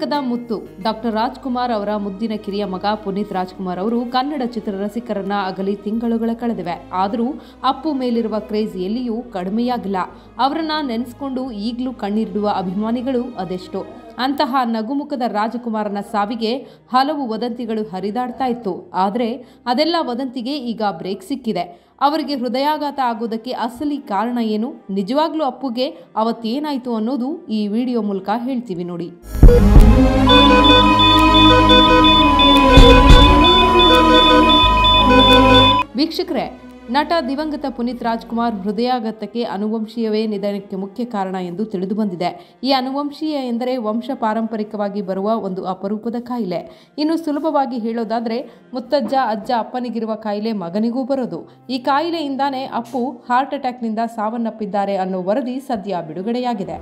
ಚಿತ್ರರಂಗದ ಮುತ್ತು ಡಾಕ್ಟರ್ ರಾಜ್ಕುಮಾರ್ ಅವರ ಮುದ್ದಿನ ಕಿರಿಯ ಮಗ ಪುನೀತ್ ರಾಜ್ಕುಮಾರ್ ಅವರು ಕನ್ನಡ ಚಿತ್ರರಸಿಕರನ್ನ ಅಗಲಿ ತಿಂಗಳುಗಳ ಕಳೆದಿವೆ ಆದರೂ ಅಪ್ಪು ಮೇಲಿರುವ ಕ್ರೇಜ್ ಎಲ್ಲಿಯೂ ಕಡಿಮೆಯಾಗಿಲ್ಲ ಅವರನ್ನ ನೆನೆಸ್ಕೊಂಡು ಈಗಲೂ ಕಣ್ಣೀರಿಡುವ ಅಭಿಮಾನಿಗಳು ಅದೆಷ್ಟೋ ಅಂತಹ ನಗುಮುಖದ ರಾಜಕುಮಾರನ ಸಾವಿಗೆ ಹಲವು ವದಂತಿಗಳು ಹರಿದಾಡ್ತಾ ಇತ್ತು ಆದರೆ ಅದೆಲ್ಲ ವದಂತಿಗೆ ಈಗ ಬ್ರೇಕ್ ಸಿಕ್ಕಿದೆ ಅವರಿಗೆ ಹೃದಯಾಘಾತ ಆಗೋದಕ್ಕೆ ಅಸಲಿ ಕಾರಣ ಏನು ನಿಜವಾಗ್ಲೂ ಅಪ್ಪುಗೆ ಅವತ್ತೇನಾಯಿತು ಅನ್ನೋದು ಈ ವಿಡಿಯೋ ಮೂಲಕ ಹೇಳ್ತೀವಿ ನೋಡಿ ವೀಕ್ಷಕರೇ ನಟ ದಿವಂಗತ ಪುನೀತ್ ರಾಜ್ಕುಮಾರ್ ಹೃದಯಾಘಾತಕ್ಕೆ ಅನುವಂಶೀಯವೇ ನಿಧನಕ್ಕೆ ಮುಖ್ಯ ಕಾರಣ ಎಂದು ತಿಳಿದು ಬಂದಿದೆ ಈ ಅನುವಂಶೀಯ ಎಂದರೆ ವಂಶ ಪಾರಂಪರಿಕವಾಗಿ ಬರುವ ಒಂದು ಅಪರೂಪದ ಕಾಯಿಲೆ ಇನ್ನು ಸುಲಭವಾಗಿ ಹೇಳೋದಾದ್ರೆ ಮುತ್ತಜ್ಜ ಅಜ್ಜ ಅಪ್ಪನಿಗಿರುವ ಕಾಯಿಲೆ ಮಗನಿಗೂ ಬರೋದು ಈ ಕಾಯಿಲೆಯಿಂದಾನೇ ಅಪ್ಪು ಹಾರ್ಟ್ ಅಟ್ಯಾಕ್ನಿಂದ ಸಾವನ್ನಪ್ಪಿದ್ದಾರೆ ಅನ್ನೋ ವರದಿ ಸದ್ಯ ಬಿಡುಗಡೆಯಾಗಿದೆ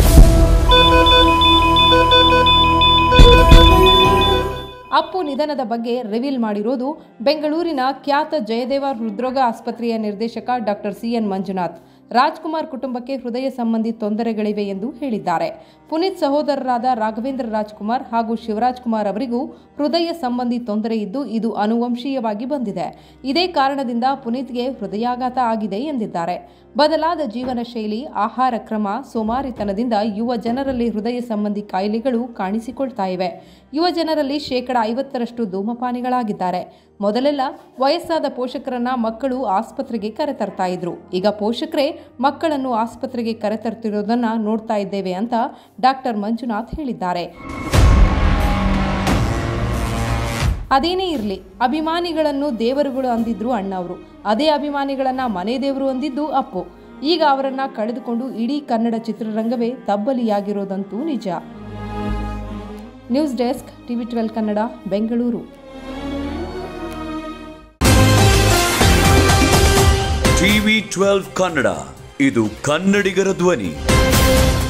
ಅಪ್ಪು ನಿಧನದ ಬಗ್ಗೆ ರಿವೀಲ್ ಮಾಡಿರೋದು ಬೆಂಗಳೂರಿನ ಖ್ಯಾತ ಜಯದೇವ ಹೃದ್ರೋಗ ಆಸ್ಪತ್ರೆಯ ನಿರ್ದೇಶಕ ಡಾಕ್ಟರ್ ಸಿಎನ್ ಮಂಜುನಾಥ್ ರಾಜ್ಕುಮಾರ್ ಕುಟುಂಬಕ್ಕೆ ಹೃದಯ ಸಂಬಂಧಿ ತೊಂದರೆಗಳಿವೆ ಎಂದು ಹೇಳಿದ್ದಾರೆ ಪುನೀತ್ ಸಹೋದರರಾದ ರಾಘವೇಂದ್ರ ರಾಜ್ಕುಮಾರ್ ಹಾಗೂ ಶಿವರಾಜ್ ಕುಮಾರ್ ಅವರಿಗೂ ಹೃದಯ ಸಂಬಂಧಿ ತೊಂದರೆ ಇದ್ದು ಇದು ಅನುವಂಶೀಯವಾಗಿ ಬಂದಿದೆ ಇದೇ ಕಾರಣದಿಂದ ಪುನೀತ್ಗೆ ಹೃದಯಾಘಾತ ಆಗಿದೆ ಎಂದಿದ್ದಾರೆ ಬದಲಾದ ಜೀವನ ಶೈಲಿ ಆಹಾರ ಕ್ರಮ ಸೋಮಾರಿತನದಿಂದ ಯುವ ಜನರಲ್ಲಿ ಹೃದಯ ಸಂಬಂಧಿ ಕಾಯಿಲೆಗಳು ಕಾಣಿಸಿಕೊಳ್ತಾ ಇವೆ ಯುವ ಜನರಲ್ಲಿ ಶೇಕಡ ಐವತ್ತರಷ್ಟು ಧೂಮಪಾನಿಗಳಾಗಿದ್ದಾರೆ ಮೊದಲೆಲ್ಲ ವಯಸ್ಸಾದ ಪೋಷಕರನ್ನ ಮಕ್ಕಳು ಆಸ್ಪತ್ರೆಗೆ ಕರೆತರ್ತಾ ಇದ್ರು ಈಗ ಪೋಷಕರೇ ಮಕ್ಕಳನ್ನು ಆಸ್ಪತ್ರೆಗೆ ಕರೆತರ್ತಿರೋದನ್ನ ನೋಡ್ತಾ ಇದ್ದೇವೆ ಅಂತ ಡಾಕ್ಟರ್ ಮಂಜುನಾಥ್ ಹೇಳಿದ್ದಾರೆ ಅದೇನೇ ಇರಲಿ ಅಭಿಮಾನಿಗಳನ್ನು ದೇವರುಗಳು ಅಂದಿದ್ರು ಅಣ್ಣವರು ಅದೇ ಅಭಿಮಾನಿಗಳನ್ನ ಮನೆ ದೇವರು ಅಂದಿದ್ದು ಅಪ್ಪು ಈಗ ಅವರನ್ನ ಕಳೆದುಕೊಂಡು ಇಡೀ ಕನ್ನಡ ಚಿತ್ರರಂಗವೇ ತಬ್ಬಲಿಯಾಗಿರೋದಂತೂ ನಿಜ news desk TV twelve Kannada Bengaluru TV twelve Kannada ಇದು ಕನ್ನಡಿಗರ ಧ್ವನಿ